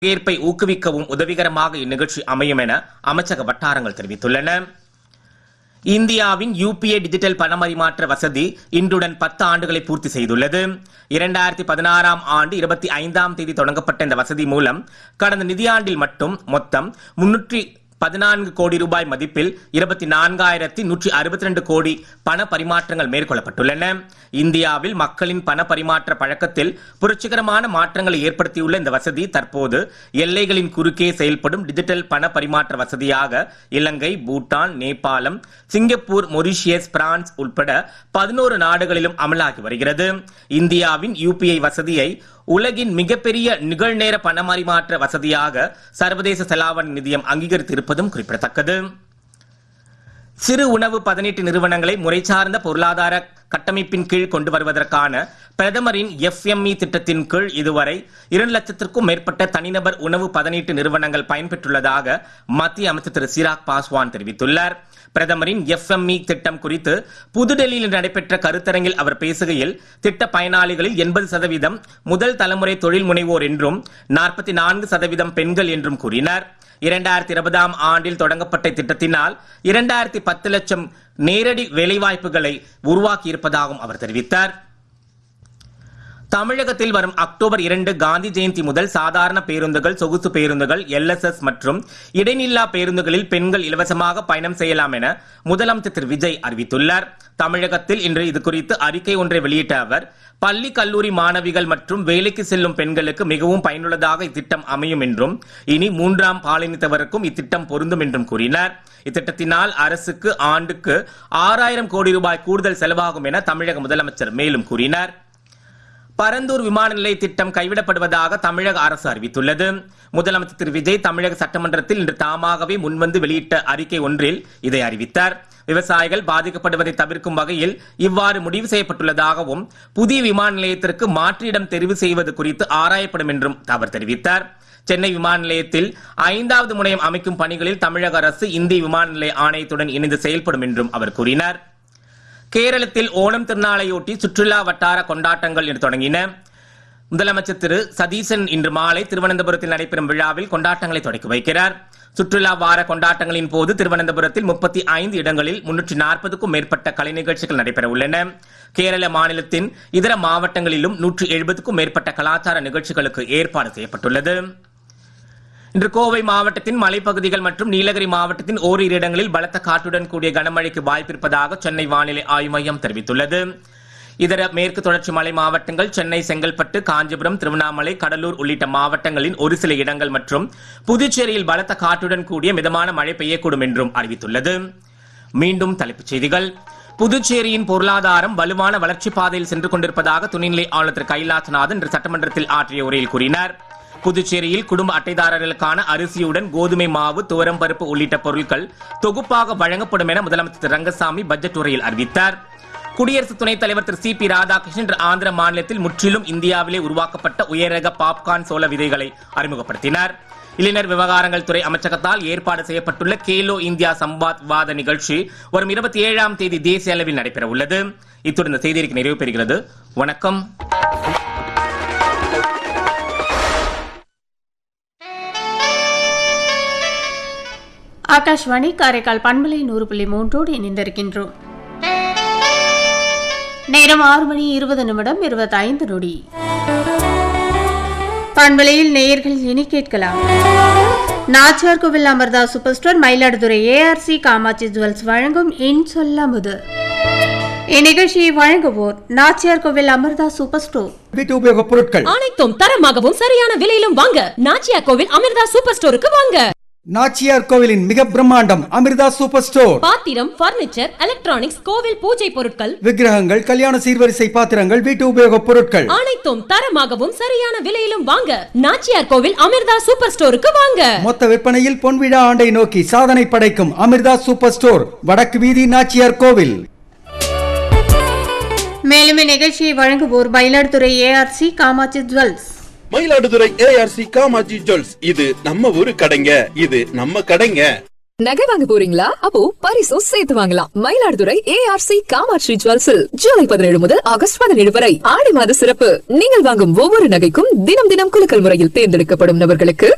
பங்கேற்பை ஊக்குவிக்கவும் உதவிகரமாக இந்நிகழ்ச்சி அமையும் என அமைச்சக வட்டாரங்கள் தெரிவித்துள்ளன இந்தியாவின் யூபிஐ டிஜிட்டல் பணமரிமாற்ற வசதி இன்றுடன் பத்து ஆண்டுகளை பூர்த்தி செய்துள்ளது இரண்டாயிரத்தி பதினாறாம் ஆண்டு இருபத்தி ஐந்தாம் தேதி தொடங்கப்பட்ட இந்த வசதி மூலம் கடந்த நிதியாண்டில் மட்டும் மொத்தம் முன்னூற்றி பதினான்கு கோடி ரூபாய் மதிப்பில் இருபத்தி நான்காயிரத்தி நூற்றி அறுபத்தி ரெண்டு கோடி பண பரிமாற்றங்கள் மேற்கொள்ளப்பட்டுள்ளன இந்தியாவில் மக்களின் பண பரிமாற்ற பழக்கத்தில் புரட்சிகரமான மாற்றங்களை ஏற்படுத்தியுள்ள இந்த வசதி தற்போது எல்லைகளின் குறுக்கே செயல்படும் டிஜிட்டல் பண பரிமாற்ற வசதியாக Ilangai Bhutan Nepalam Singapore Mauritius France உட்பட பதினோரு நாடுகளிலும் அமலாகி வருகிறது இந்தியாவின் யூபிஐ வசதியை உலகின் மிகப்பெரிய நிகழ்நேர பணமரிமாற்ற வசதியாக சர்வதேச செலாவணி நிதியம் அங்கீகரித்திருப்பதும் குறிப்பிடத்தக்கது சிறு உணவு பதனீட்டு நிறுவனங்களை முறைசார்ந்த பொருளாதார கட்டமைப்பின் கீழ் கொண்டு வருவதற்கான பிரதமரின் எஃப்எம்இ திட்டத்தின் கீழ் இதுவரை இரண்டு லட்சத்திற்கும் மேற்பட்ட தனிநபர் உணவு பதனீட்டு நிறுவனங்கள் பயன்பெற்றுள்ளதாக மத்திய அமைச்சர் திரு சிராக் பாஸ்வான் தெரிவித்துள்ளார் பிரதமரின் எஃப்எம்இ திட்டம் குறித்து புதுடெல்லியில் நடைபெற்ற கருத்தரங்கில் அவர் பேசுகையில் திட்ட பயனாளிகளில் எண்பது சதவீதம் முதல் தலைமுறை தொழில் முனைவோர் என்றும் நாற்பத்தி நான்கு சதவீதம் பெண்கள் என்றும் கூறினார் இரண்டாயிரத்தி இருபதாம் ஆண்டில் தொடங்கப்பட்ட திட்டத்தினால் இரண்டாயிரத்தி பத்து லட்சம் நேரடி வேலைவாய்ப்புகளை உருவாக்கியிருப்பதாகவும் அவர் தெரிவித்தார் தமிழகத்தில் வரும் அக்டோபர் இரண்டு காந்தி ஜெயந்தி முதல் சாதாரண பேருந்துகள் சொகுசு பேருந்துகள் எல்எஸ்எஸ் மற்றும் இடைநில்லா பேருந்துகளில் பெண்கள் இலவசமாக பயணம் செய்யலாம் என முதலமைச்சர் திரு விஜய் அறிவித்துள்ளார் தமிழகத்தில் இன்று இது குறித்து அறிக்கை ஒன்றை வெளியிட்ட அவர் பள்ளி கல்லூரி மாணவிகள் மற்றும் வேலைக்கு செல்லும் பெண்களுக்கு மிகவும் பயனுள்ளதாக இத்திட்டம் அமையும் என்றும் இனி மூன்றாம் பாலினத்தவருக்கும் இத்திட்டம் பொருந்தும் என்றும் கூறினார் இத்திட்டத்தினால் அரசுக்கு ஆண்டுக்கு ஆறாயிரம் கோடி ரூபாய் கூடுதல் செலவாகும் என தமிழக முதலமைச்சர் மேலும் கூறினார் பரந்தூர் விமான நிலைய திட்டம் கைவிடப்படுவதாக தமிழக அரசு அறிவித்துள்ளது முதலமைச்சர் திரு விஜய் தமிழக சட்டமன்றத்தில் இன்று தாமாகவே முன்வந்து வெளியிட்ட அறிக்கை ஒன்றில் இதை அறிவித்தார் விவசாயிகள் பாதிக்கப்படுவதை தவிர்க்கும் வகையில் இவ்வாறு முடிவு செய்யப்பட்டுள்ளதாகவும் புதிய விமான நிலையத்திற்கு மாற்று இடம் தெரிவு செய்வது குறித்து ஆராயப்படும் என்றும் அவர் தெரிவித்தார் சென்னை விமான நிலையத்தில் ஐந்தாவது முனையம் அமைக்கும் பணிகளில் தமிழக அரசு இந்திய விமான நிலைய ஆணையத்துடன் இணைந்து செயல்படும் என்றும் அவர் கூறினார் கேரளத்தில் ஓணம் திருநாளையொட்டி சுற்றுலா வட்டார கொண்டாட்டங்கள் இன்று தொடங்கின முதலமைச்சர் திரு சதீசன் இன்று மாலை திருவனந்தபுரத்தில் நடைபெறும் விழாவில் கொண்டாட்டங்களை தொடக்கி வைக்கிறார் சுற்றுலா வார கொண்டாட்டங்களின் போது திருவனந்தபுரத்தில் முப்பத்தி ஐந்து இடங்களில் முன்னூற்றி நாற்பதுக்கும் மேற்பட்ட கலை நிகழ்ச்சிகள் நடைபெற உள்ளன கேரள மாநிலத்தின் இதர மாவட்டங்களிலும் நூற்றி எழுபதுக்கும் மேற்பட்ட கலாச்சார நிகழ்ச்சிகளுக்கு ஏற்பாடு செய்யப்பட்டுள்ளது இன்று கோவை மாவட்டத்தின் மலைப்பகுதிகள் மற்றும் நீலகிரி மாவட்டத்தின் ஓரிரு இடங்களில் பலத்த காற்றுடன் கூடிய கனமழைக்கு வாய்ப்பிருப்பதாக சென்னை வானிலை ஆய்வு மையம் தெரிவித்துள்ளது இதர மேற்கு தொடர்ச்சி மலை மாவட்டங்கள் சென்னை செங்கல்பட்டு காஞ்சிபுரம் திருவண்ணாமலை கடலூர் உள்ளிட்ட மாவட்டங்களின் ஒரு சில இடங்கள் மற்றும் புதுச்சேரியில் பலத்த காற்றுடன் கூடிய மிதமான மழை பெய்யக்கூடும் என்றும் அறிவித்துள்ளது மீண்டும் தலைப்புச் செய்திகள் புதுச்சேரியின் பொருளாதாரம் வலுவான வளர்ச்சிப் பாதையில் சென்று கொண்டிருப்பதாக துணைநிலை ஆளுநர் திரு கைலாசநாதன் இன்று சட்டமன்றத்தில் ஆற்றிய உரையில் கூறினார் புதுச்சேரியில் குடும்ப அட்டைதாரர்களுக்கான அரிசியுடன் கோதுமை மாவு துவரம் பருப்பு உள்ளிட்ட பொருட்கள் தொகுப்பாக வழங்கப்படும் என முதலமைச்சர் திரு ரங்கசாமி பட்ஜெட் உரையில் அறிவித்தார் குடியரசு துணைத் தலைவர் திரு சி பி ராதாகிருஷ்ணன் இன்று ஆந்திர மாநிலத்தில் முற்றிலும் இந்தியாவிலே உருவாக்கப்பட்ட உயரக பாப்கார்ன் சோள விதைகளை அறிமுகப்படுத்தினார் இளைஞர் விவகாரங்கள் துறை அமைச்சகத்தால் ஏற்பாடு செய்யப்பட்டுள்ள கேலோ இந்தியா சம்பாத் விவாத நிகழ்ச்சி வரும் இருபத்தி ஏழாம் தேதி தேசிய அளவில் நடைபெற உள்ளது இத்துடன் இந்த செய்திக்கு நிறைவு பெறுகிறது வணக்கம் ஆகாஷ்வாணி காரைக்கால் பண்பலை நூறு புள்ளி மூன்றோடு இணைந்திருக்கின்றோம் நேரம் ஆறு மணி இருபது நிமிடம் இருபத்தைந்து நொடி பண்பலையில் நேயர்கள் இனி கேட்கலாம் Nachiyar Kovil Amirtha super store Mayiladuthurai ARC Kamatchi jewels வழங்கும் இன் சொல்லாமுது இந்நிகழ்ச்சியை வழங்குவோர் நாச்சியார் கோவில் அமர்தா சூப்பர் ஸ்டோர் வீட்டு உபயோகப் பொருட்கள் அனைத்தும் தரமாகவும் சரியான விலையிலும் வாங்க நாச்சியா கோவில் அமிர்தா சூப்பர் ஸ்டோருக்கு வாங்க நாச்சியார் கோவிலின் மிக பிரம்மாண்டம் அமிர்தா சூப்பர் ஸ்டோர் பாத்திரம் பர்னிச்சர் எலக்ட்ரானிக்ஸ் கோவில் பூஜை பொருட்கள் விக்கிரகங்கள் கல்யாண சீர்வரிசை பாத்திரங்கள் வீட்டு உபயோகப் பொருட்கள் அனைத்தும் தரமாகவும் சரியான விலையிலும் வாங்க நாச்சியார் கோவில் அமிர்தா சூப்பர் ஸ்டோருக்கு வாங்க மொத்த விற்பனையில் பொன்விழா ஆண்டை நோக்கி சாதனை படைக்கும் அமிர்தா சூப்பர் ஸ்டோர் வடக்கு வீதி நாச்சியார் கோவில் மேலும் இந்நிகழ்ச்சியை வழங்குவோர் Mayiladuthurai ARC Kamatchi jewels Mayiladuthurai ARC Kamatchi jewels இது நம்ம ஊரு கடைங்க இது நம்ம கடைங்க நகை வாங்க போறீங்களா அப்போ பரிசும் சேர்த்து வாங்கலாம் மயிலாடுதுறை ஏஆர்சி காமாட்சி ஜுவல்ஸில் ஜூலை பதினேழு முதல் ஆகஸ்ட் பதினேழு வரை ஆடி மாத சிறப்பு நீங்கள் வாங்கும் ஒவ்வொரு நகைக்கும் தினம் தினம் குலுக்கல் முறையில் தேர்ந்தெடுக்கப்படும் நபர்களுக்கு